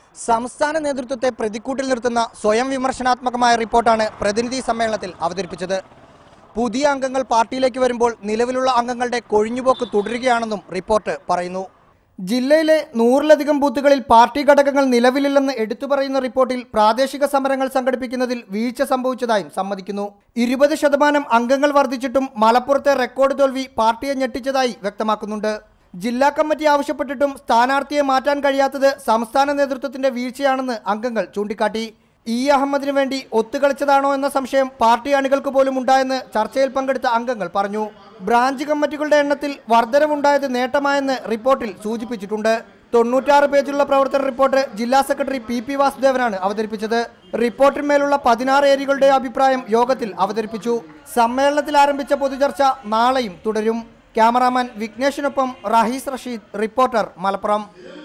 സംസ്ഥാന നേതൃത്വത്തെ പ്രതിക്കൂട്ടിൽ നിർത്തുന്ന സ്വയം വിമർശനാത്മകമായ റിപ്പോർട്ടാണ് പ്രതിനിധി സമ്മേളനത്തിൽ അവതരിപ്പിച്ചത് പുതിയ അംഗങ്ങൾ പാർട്ടിയിലേക്ക് വരുമ്പോൾ നിലവിലുള്ള അംഗങ്ങളുടെ കൊഴിഞ്ഞുപോക്ക് തുടരുകയാണെന്നും റിപ്പോർട്ട് പറയുന്നു ജില്ലയിലെ നൂറിലധികം ബൂത്തുകളിൽ പാർട്ടി ഘടകങ്ങൾ നിലവിലില്ലെന്ന് എടുത്തു പറയുന്ന റിപ്പോർട്ടിൽ പ്രാദേശിക സമരങ്ങൾ സംഘടിപ്പിക്കുന്നതിൽ വീഴ്ച സംഭവിച്ചതായും സമ്മതിക്കുന്നു ഇരുപത് ശതമാനം അംഗങ്ങൾ വർദ്ധിച്ചിട്ടും മലപ്പുറത്തെ റെക്കോർഡ് തോൽവി പാർട്ടിയെ ഞെട്ടിച്ചതായി വ്യക്തമാക്കുന്നുണ്ട് ജില്ലാ കമ്മിറ്റി ആവശ്യപ്പെട്ടിട്ടും സ്ഥാനാർത്ഥിയെ മാറ്റാൻ കഴിയാത്തത് സംസ്ഥാന നേതൃത്വത്തിന്റെ വീഴ്ചയാണെന്ന് അംഗങ്ങൾ ചൂണ്ടിക്കാട്ടി ഇ അഹമ്മദിനു വേണ്ടി ഒത്തുകളിച്ചതാണോ എന്ന സംശയം പാർട്ടി അണികൾക്ക് പോലും ഉണ്ടായെന്ന് ചർച്ചയിൽ പങ്കെടുത്ത അംഗങ്ങൾ പറഞ്ഞു ബ്രാഞ്ച് കമ്മിറ്റികളുടെ എണ്ണത്തിൽ വർധനവുണ്ടായത് നേട്ടമായെന്ന് റിപ്പോർട്ടിൽ സൂചിപ്പിച്ചിട്ടുണ്ട് തൊണ്ണൂറ്റാറ് പേജുള്ള പ്രവർത്തന റിപ്പോർട്ട് ജില്ലാ സെക്രട്ടറി പി പി വാസുദേവനാണ് അവതരിപ്പിച്ചത് റിപ്പോർട്ടിന്മേലുള്ള പതിനാറ് ഏരിയകളുടെ അഭിപ്രായം യോഗത്തിൽ അവതരിപ്പിച്ചു സമ്മേളനത്തിൽ ആരംഭിച്ച പൊതുചർച്ച നാളെയും തുടരും ക്യാമറാമാൻ വിഘ്നേഷിനൊപ്പം റഹീസ് റഷീദ് റിപ്പോർട്ടർ മലപ്പുറം